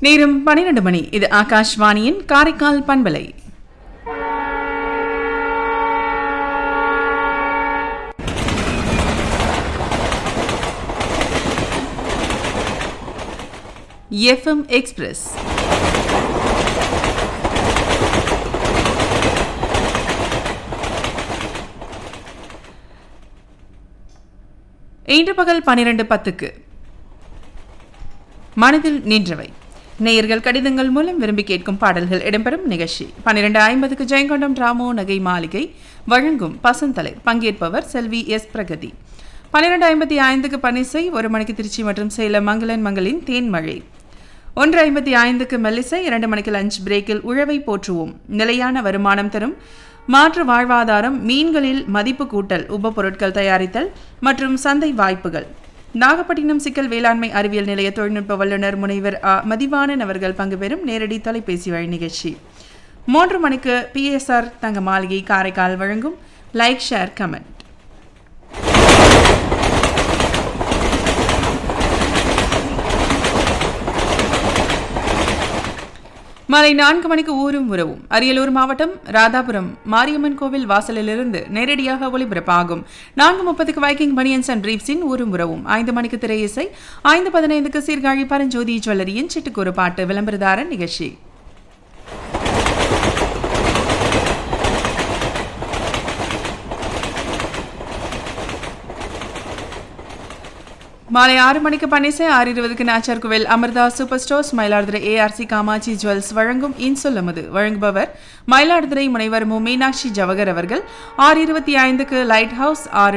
நேரம் பன்னிரண்டு மணி இது ஆகாஷ்வாணியின் காரைக்கால் பண்பலை எஃப்எம் எக்ஸ்பிரஸ் இன்று பகல் பனிரெண்டு பத்துக்கு மனதில் நின்றவை நேயர்கள் கடிதங்கள் மூலம் விரும்பி கேட்கும் பாடல்கள் இடம்பெறும் நிகழ்ச்சி பன்னிரண்டு ஐம்பதுக்கு ஜெயங்கொண்டம் ராமோ நகை மாளிகை வழங்கும் பசந்தலை பங்கேற்பவர் செல்வி எஸ் பிரகதி பன்னிரண்டு ஐம்பத்தி ஐந்துக்கு பனிசை ஒரு மணிக்கு திருச்சி மற்றும் சேலம் மங்களன் மங்களின் தேன்மழை ஒன்று ஐம்பத்தி ஐந்துக்கு மெல்லிசை இரண்டு மணிக்கு லஞ்ச் பிரேக்கில் உழவை போற்றுவோம் நிலையான வருமானம் தரும் மாற்று வாழ்வாதாரம் மீன்களில் மதிப்பு கூட்டல் உபப்பொருட்கள் தயாரித்தல் மற்றும் சந்தை வாய்ப்புகள் நாகப்பட்டினம் சிக்கல் வேளாண்மை அறிவியல் நிலைய தொழில்நுட்ப வல்லுநர் முனைவர் ஆ மதிவாணன் அவர்கள் பங்கு பெறும் நேரடி தொலைபேசி வழி நிகழ்ச்சி மூன்று மணிக்கு பிஎஸ்ஆர் தங்க மாளிகை காரைக்கால் வழங்கும் லைக் ஷேர் கமெண்ட் மாலை நான்கு மணிக்கு ஊரும் உறவும் அரியலூர் மாவட்டம் ராதாபுரம் மாரியம்மன் கோவில் வாசலிலிருந்து நேரடியாக ஒளிபரப்பாகும் நான்கு முப்பதுக்கு வைக்கிங் பனியன்ஸ் அண்ட் ரீப்ஸின் ஊரும் உறவும் ஐந்து மணிக்கு திரை இசை ஐந்து பதினைந்துக்கு சீர்காழி பரஞ்சோதி ஜுவல்லரியின் சிட்டுக்கூறு பாட்டு விளம்பரதாரன் நிகழ்ச்சி மாலை ஆறு மணிக்கு பன்னிசை ஆறு இருபதுக்கு Nachiar Kovil Amirtha super stores Mayiladuthurai ARC Kamatchi jewels வழங்கும் இன்சொல்லமுது வழங்குபவர் மயிலாடுதுறை முனைவர் மு மீனாட்சி ஜவகர் அவர்கள் ஆறு இருபத்தி ஐந்துக்கு லைட் ஹவுஸ் ஆறு